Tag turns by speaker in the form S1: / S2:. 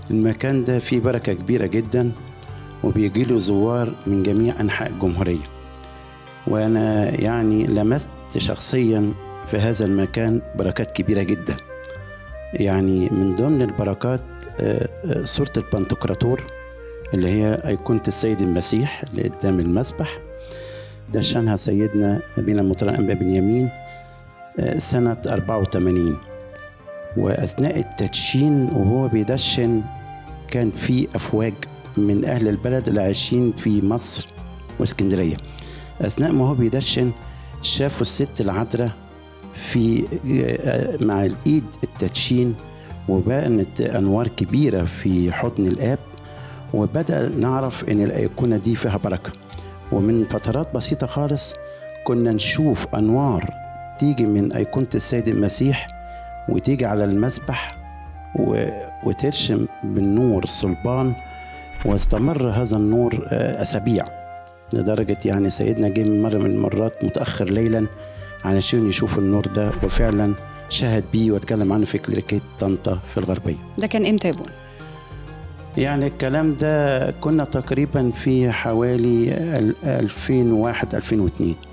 S1: المكان ده فيه بركة كبيرة جدا وبيجي له زوار من جميع أنحاء الجمهورية وأنا يعني لمست شخصيا في هذا المكان بركات كبيرة جدا يعني من ضمن البركات آه، آه، سورة البنتقراطور اللي هي أيقونة السيد المسيح اللي قدام المسبح دشنها سيدنا أبينا المطران أنبا بنيامين آه، سنة 84 وأثناء التدشين وهو بيدشن كان في أفواج من أهل البلد اللي عايشين في مصر واسكندرية أثناء ما هو بيدشن شافوا الست العذراء في آه، مع الإيد التدشين وبانت أنوار كبيرة في حضن الآب وبدأ نعرف إن الأيقونة دي فيها بركة ومن فترات بسيطة خالص كنا نشوف أنوار تيجي من أيقونة السيد المسيح وتيجي على المسبح و... وترشم بالنور الصلبان واستمر هذا النور آه، أسابيع لدرجة يعني سيدنا جه من مرة من المرات متأخر ليلا علشان يشوف النور ده وفعلا شهد بيه واتكلم عنه في كليريكية طنطا في الغربية
S2: ده كان امتى يا ابونا
S1: يعني الكلام ده كنا تقريبا في حوالي ال- 2001 2002